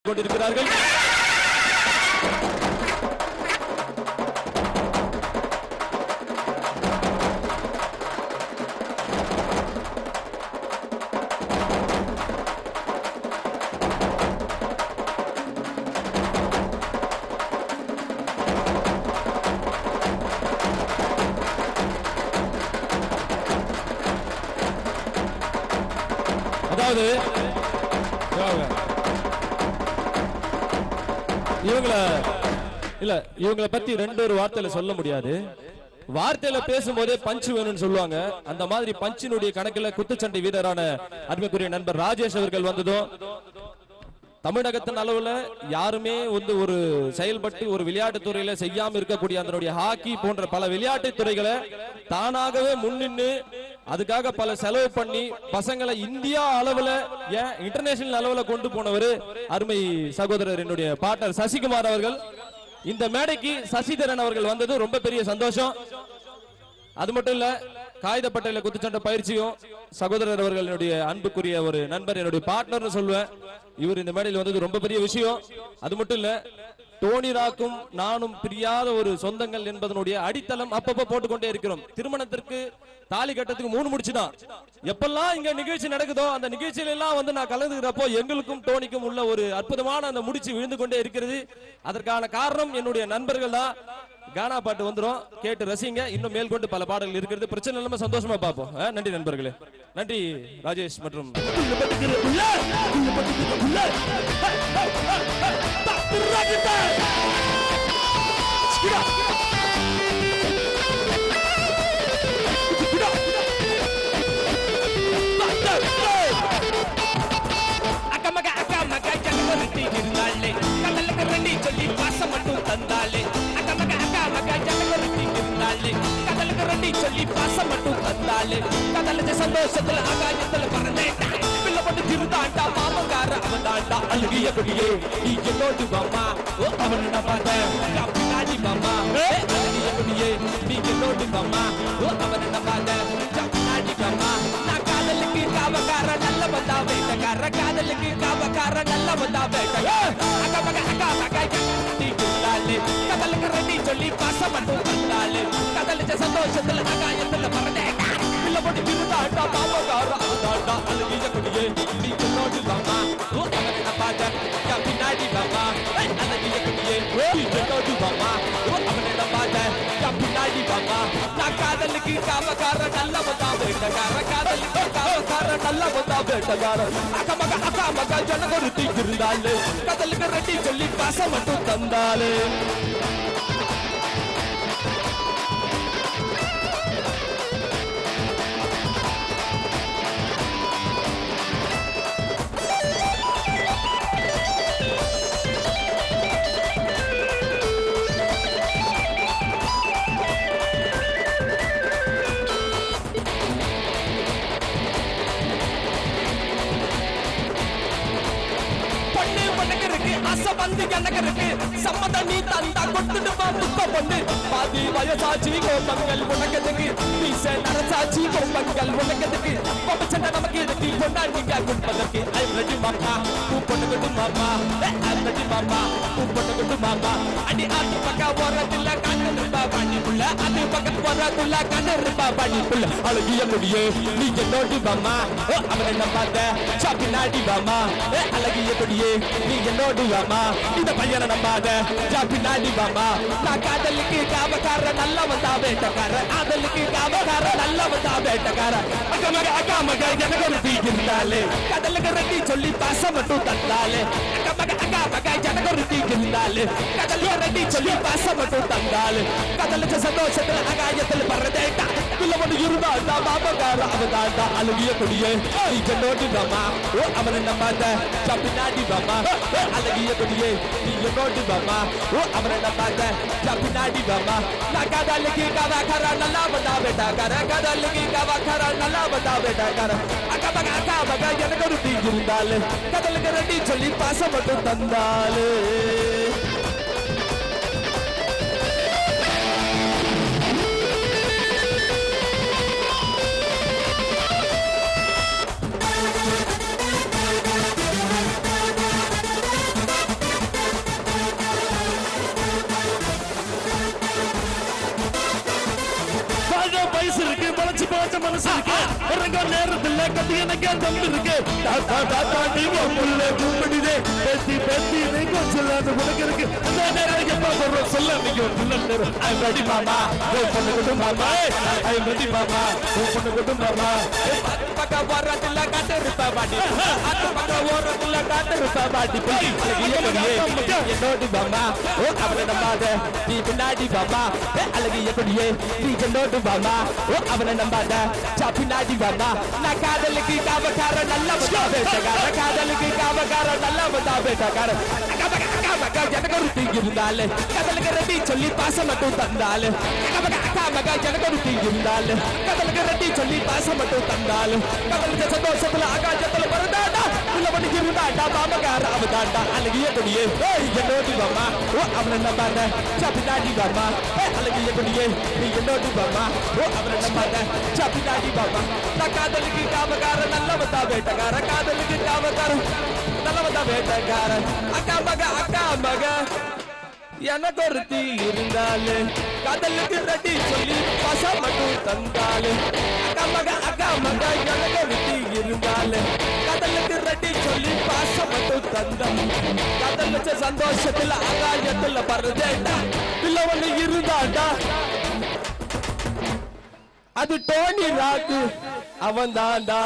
கொண்டிருக்கிறார்கள் அதாவது இவங்க இவங்கள இல்ல இவங்கள பத்தி ரெண்டு ஒரு வார்த்தையில சொல்ல முடியாது வார்த்தையில பேசும்போதே பஞ்ச் வேணும்னு சொல்லுவாங்க அந்த மாதிரி பஞ்சினுடைய கணக்குல குத்துச்சண்டை வீரரான அருமைக்குரிய நண்பர் ராஜேஷ் அவர்கள் வந்ததும் தமிழகத்தின் அளவுல யாருமே வந்து ஒரு செயல்பட்டு ஒரு விளையாட்டு துறையில செய்யாம இருக்கக்கூடிய அதனுடைய ஹாக்கி போன்ற பல விளையாட்டு துறைகளை தானாகவே முன்னின்னு அதுக்காக பல செலவு பண்ணி பசங்களை இந்தியா அளவுல ஏன் இன்டர்நேஷனல் அளவுல கொண்டு போனவர் அருமை சகோதரர் என்னுடைய பார்ட்னர் சசிகுமார் அவர்கள் இந்த மேடைக்கு சசிதரன் அவர்கள் வந்தது ரொம்ப பெரிய சந்தோஷம் அது மட்டும் இல்ல காகிதப்பட்டையில குத்துச்சண்டை பயிற்சியும் சகோதரர் அவர்கள் என்னுடைய அன்புக்குரிய ஒரு நண்பர் என்னுடைய பார்ட்னர்னு சொல்லுவேன் இவர் இந்த மேடையில் வந்தது ரொம்ப பெரிய விஷயம் அது மட்டும் இல்ல டோனி ராக்கும் நானும் பிரியாத ஒரு சொந்தங்கள் என்பதனுடைய அடித்தளம் அப்பப்ப போட்டுக்கொண்டே இருக்கிறோம் திருமணத்திற்கு தாலி கட்டத்துக்கு மூணு முடிச்சுதான் எப்பெல்லாம் இங்க நிகழ்ச்சி நடக்குதோ அந்த நிகழ்ச்சியில எல்லாம் வந்து நான் கலந்துக்கிறப்போ எங்களுக்கும் டோனிக்கும் உள்ள ஒரு அற்புதமான அந்த முடிச்சு விழுந்து கொண்டே இருக்கிறது அதற்கான காரணம் என்னுடைய நண்பர்கள் தான் கானா பாட்டு வந்துரும் கேட்டு ரசிங்க இன்னும் மேற்கொண்டு பல பாடல்கள் இருக்கிறது பிரச்சனை இல்லாம சந்தோஷமா பார்ப்போம் ஆ, நன்றி நண்பர்களே நன்றி ராஜேஷ் மற்றும் அக்கமக அக்கமக ஜனவரத்தி இருந்தாளே கடலுக்கு ரெண்டி சொல்லி பாசம் மட்டும் தந்தாளே அக்கமக அக்கமக ஜனவரத்தி இருந்தாளே கடலுக்கு ரெண்டி சொல்லி பாசம் மட்டும் தந்தாளே கடலுக்கு சந்தோஷத்துல ஆகாயத்துல பறந்தேட்டா பிள்ளை போட்டு திருந்தாண்டா மாமங்கார அவன் தாண்டா அழுகிய கொடியே நீ என்னோடு மாமா ஓ அவன் நான் பார்த்தேன் நான் பின்னாடி மாமா ஏ, அழுகிய கொடியே நீ என்னோடு மாமா ஓ அவன் நான் பார்த்தேன் நான் பின்னாடி மாமா நான் காதலுக்கு காவக்கார நல்ல வந்தா வேட்டக்கார காதலுக்கு காவக்கார நல்ல வந்தா வேட்டக்கார அக்கா மக அக்கா மக நீ குண்டாலே கடலுக்கு ரெடி சொல்லி பாசம் மட்டும் தந்தாலே கடலுச்ச சந்தோஷத்துல ஆகாயத்துல பறந்தேட்டா பிள்ளை போட்டு திருந்தாண்டா மாமக்கார அவதாண்டா அழுகிய கொடியே நீ என்னோடு மாமா ஓ அவனை நான் பார்த்தேன் என் பின்னாடி மாமா ஏய், அழகிய கொடியே நீ என்னோடு மாமா ஓ அவனை நான் பார்த்தேன் என் பின்னாடி மாமா நான் காதலுக்கு காவக்கார நல்ல வந்தா வேட்டக்கார காதலுக்கு காவக்கார நல்ல வந்தா வேட்டக்கார அக்கா மக அக்கா மக ஜனகொரு தீக்கிருந்தாலே கடலுக்கு ரெட்டி சொல்லி பாசம் மட்டும் தந்தாலே பொண்ணு உனக்கு இருக்கு ஆசை வந்து எனக்கு இருக்கு சம்மதம் நீ தந்தா கொட்டுட்டு முத்த பொண்ணு பாதி வயசாச்சி கோபங்கள் உனக்கதுக்கு மீச நரசாச்சி கோபங்கள் உனக்கதுக்கு பொம்பச்சண்டை நமக்கு இருக்கு கொண்டாடிங்க குடுப்பதற்கு ஐ ரெடி மாமா பூ பொண்ணு கொண்டு மாமா ஐ ரெடி மாமா பூ பொண்ணு கொண்டு மாமா அடி ஆட்டு பக்கம் ஓரத்துல கண்ணு இருப்பா பண்ணிக்குள்ள அது பக்கம் ஓரத்துல கண்ணு இருப்பா பண்ணிக்குள்ள அழகிய முடியே நீ என்னோடு மாமா ஓ அவனை நான் பார்த்த சாப்பினாடி மாமா ஏ அழகிய கொடியே நீ என்னோடு வாமா இந்த பையனை நம்பாத ஜா பின்னாடி வாமா நான் காதலுக்கு காவக்கார நல்ல வந்தா வேட்டக்கார காதலுக்கு காவக்கார நல்ல வந்தா வேட்டக்கார அக்கா மக அக்கா மக எனக்கு ஒரு தீ இருந்தாலே கடலுக்கு ரெட்டி சொல்லி பாசம் மட்டும் தந்தாலே அக்கா மக அக்கா மக எனக்கு ஒரு தீ இருந்தாலே கடலுக்கு ரெட்டி சொல்லி பாசம் மட்டும் தந்தாலே கடலுக்கு சந்தோஷத்துல ஆகாயத்துல பறந்தேட்டா பிள்ளை மட்டும் இருந்தாண்டா மாமக்கார அவதாண்டா அழகிய கொடியே நீ என்னோடு வாமா ஓ அவனை நம்பாத ஜா பின்னாடி வாமா ஏ, அழகிய கொடியே நீ என்னோடு வாமா ஓ அவனை நம்பாத ஜா பின்னாடி வாமா நான் காதலுக்கு காவாக்கார நல்லா வந்தா வேட்டாக்கார காதலுக்கு காவாக்கார நல்லா வந்தா வேட்டாக்கார அக்கா மக அக்கா மக எனக்கு ஒரு தீ இருந்தாலே கடலுக்கு ரெட்டி சொல்லி பாசம் மட்டும் தந்தாலே மனசு இருக்கு இறங்க நேரத்துல கத்தி எனக்கு தம்பி இருக்கு தாத்தா தாத்தா நீங்க முள்ள கும்பிடுதே பேத்தி பேத்தி நீங்க சொல்லாத உனக்கு இருக்கு அந்த நேரம் எப்ப வரும் சொல்ல நீங்க ஒரு புள்ள நேரம் ஐ ரெடி மாமா ஓ பொண்ணு கொண்டு மாமா ஐ ரெடி மாமா ஓ பொண்ணு கொண்டு மாமா அத்து பக்கம் ஓரத்துல காட்டு இருப்ப மாட்டி அத்து பக்கம் ஓரத்துல காட்டு இருப்ப மாட்டி அழகிய கொடியே என்னோடு பாமா ஓ அவனை நம்பாத நீ பின்னாடி பாமா ஏ, அழகிய கொடியே நீ என்னோடு பாமா ஓ அவனை நம்பாத சா பின்னாடி பாமா நான் காதலுக்கு காவக்கார நல்ல வந்தா வேட்டக்கார காதலுக்கு காவக்கார நல்ல வந்தா வேட்டக்கார எனக்கு ஒரு தீ இருந்தாலே கதலுக்கு ரெட்டி சொல்லி பாசம் மட்டும் தந்தாலே அக்கா மகா எனக்கு ஒரு தீ இருந்தாலே கதலுக்கு ரெட்டி சொல்லி பாசம் மட்டும் தந்தாலே கதலுக்கு சந்தோஷத்துல ஆகாசத்துல பறந்தாடா இல்ல பண்ணி இருந்தாடா மாமகார அவதாண்டா அழகிய கொடியே ஏய் என்னோடி பாமா ஓ அவனை நம்பாத சப்பிதாடி பாமா ஏய் அழகிய கொடியே நீ என்னோடி பாமா ஓ அவனை நம்பாத சப்பிதாடி பாமா நான் காதலுக்கு காமகார நல்லவதா வேட்டக்கார காதலுக்கு காமகார நல்லவதா வேட்டக்கார அக்கா மக அக்கா மக எனக்கு ஒருத்தி இருந்தாலே காதலுக்கு ரெட்டி சொல்லி பசா மட்டும் தந்தாலே அக்கா மக அக்கா மக எனக்கு ஒருத்தி இருந்தாலே காதலுக்கு ரெட்டி சொல்லி பாசம் மட்டும் தந்தம் காதல் வச்ச சந்தோஷத்துல ஆகாயத்துல பறதேண்டா இல்ல ஒண்ணு இருந்தாண்டா அது டோனி ராக்கு அவன் தாண்டா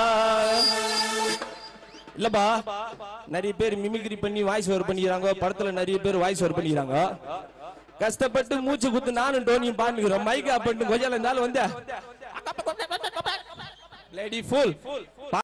இல்லப்பா நிறைய பேர் மிமிக்ரி பண்ணி வாய்ஸ் ஓவர் பண்ணிக்கிறாங்க படத்துல நிறைய பேர் வாய்ஸ் ஓவர் பண்ணிக்கிறாங்க கஷ்டப்பட்டு மூச்சு குத்து நானும் டோனியும் பாண்டுக்கிறோம் மைக் ஆப் பண்ணிட்டு கொஞ்சம் இருந்தாலும் வந்து லேடி ஃபுல்